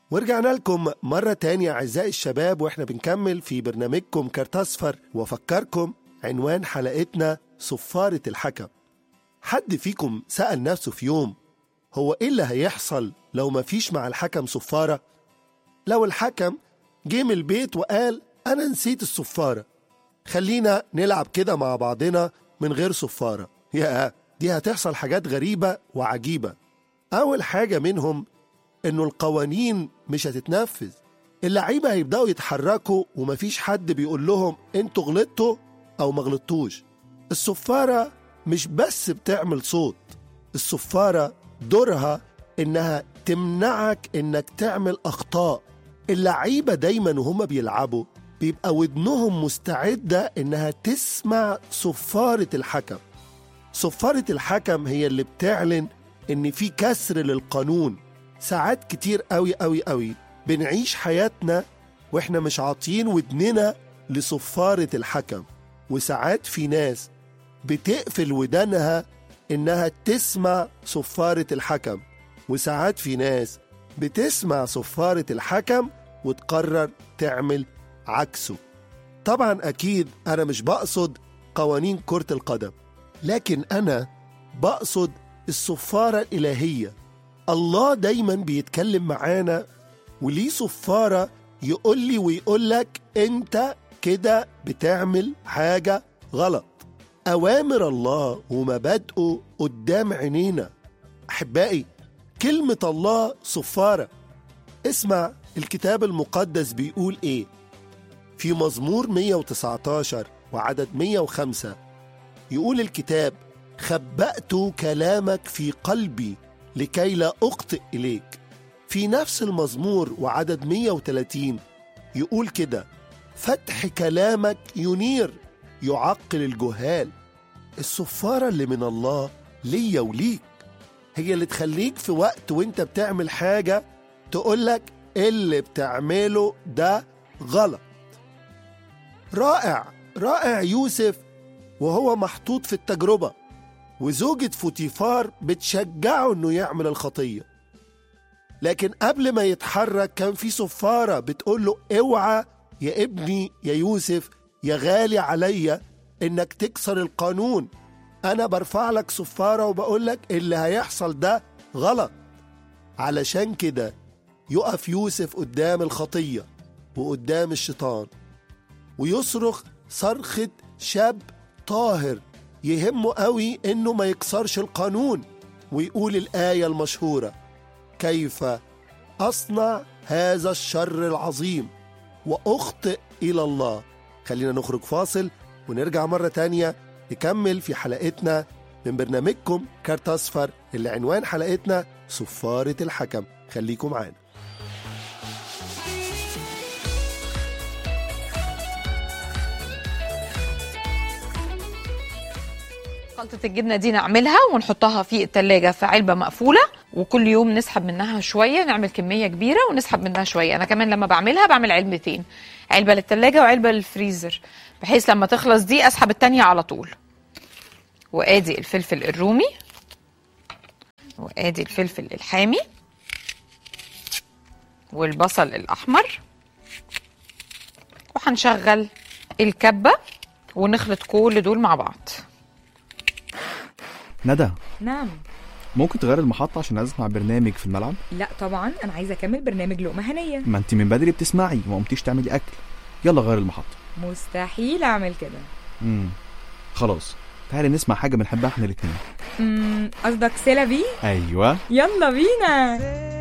ورجعنا لكم مرة تانية أعزائي الشباب وإحنا بنكمل في برنامجكم كارت أصفر وأفكركم عنوان حلقتنا صفارة الحكم حد فيكم سأل نفسه في يوم هو إيه اللي هيحصل لو مفيش مع الحكم صفارة؟ لو الحكم جه من البيت وقال أنا نسيت الصفارة خلينا نلعب كده مع بعضنا من غير صفارة يا دي هتحصل حاجات غريبة وعجيبة أول حاجة منهم إنه القوانين مش هتتنفذ اللعيبة هيبدأوا يتحركوا ومفيش حد بيقول لهم انتوا غلطتوا أو ما غلطتوش الصفارة مش بس بتعمل صوت الصفارة دورها إنها تمنعك إنك تعمل أخطاء اللعيبة دايما وهم بيلعبوا بيبقى ودنهم مستعدة إنها تسمع صفارة الحكم صفارة الحكم هي اللي بتعلن إن في كسر للقانون ساعات كتير قوي قوي قوي بنعيش حياتنا وإحنا مش عاطيين ودننا لصفارة الحكم وساعات في ناس بتقفل ودانها إنها تسمع صفارة الحكم وساعات في ناس بتسمع صفارة الحكم وتقرر تعمل عكسه طبعا أكيد أنا مش بقصد قوانين كرة القدم لكن أنا بقصد الصفارة الإلهية الله دايما بيتكلم معانا وليه صفارة يقول لي ويقول لك أنت كده بتعمل حاجة غلط أوامر الله ومبادئه قدام عينينا أحبائي كلمة الله صفارة اسمع الكتاب المقدس بيقول إيه في مزمور 119 وعدد 105 يقول الكتاب خبأت كلامك في قلبي لكي لا أخطئ إليك في نفس المزمور وعدد 130 يقول كده فتح كلامك ينير يعقل الجهال الصفارة اللي من الله ليا وليك هي اللي تخليك في وقت وانت بتعمل حاجة تقولك اللي بتعمله ده غلط رائع رائع يوسف وهو محطوط في التجربة وزوجة فوتيفار بتشجعه انه يعمل الخطية لكن قبل ما يتحرك كان في صفارة بتقول له اوعى يا ابني يا يوسف يا غالي عليا انك تكسر القانون انا برفع لك صفارة وبقول لك اللي هيحصل ده غلط علشان كده يقف يوسف قدام الخطية وقدام الشيطان ويصرخ صرخة شاب طاهر يهمه قوي انه ما يكسرش القانون ويقول الآية المشهورة كيف أصنع هذا الشر العظيم وأخطئ إلى الله خلينا نخرج فاصل ونرجع مرة تانية نكمل في حلقتنا من برنامجكم كارت أصفر اللي عنوان حلقتنا صفارة الحكم خليكم معانا خلطة الجبنة دي نعملها ونحطها في التلاجة في علبة مقفولة وكل يوم نسحب منها شوية نعمل كمية كبيرة ونسحب منها شوية أنا كمان لما بعملها بعمل علبتين علبة للتلاجة وعلبة للفريزر بحيث لما تخلص دي أسحب التانية على طول وآدي الفلفل الرومي وآدي الفلفل الحامي والبصل الأحمر وهنشغل الكبة ونخلط كل دول مع بعض ندى نعم ممكن تغير المحطة عشان عايز اسمع برنامج في الملعب لا طبعا انا عايزه اكمل برنامج لقمه هنيه ما انت من بدري بتسمعي وما قمتيش تعملي اكل يلا غير المحطة مستحيل اعمل كده امم خلاص تعالي نسمع حاجة بنحبها احنا الاتنين أمم، قصدك سيلا بي ايوه يلا بينا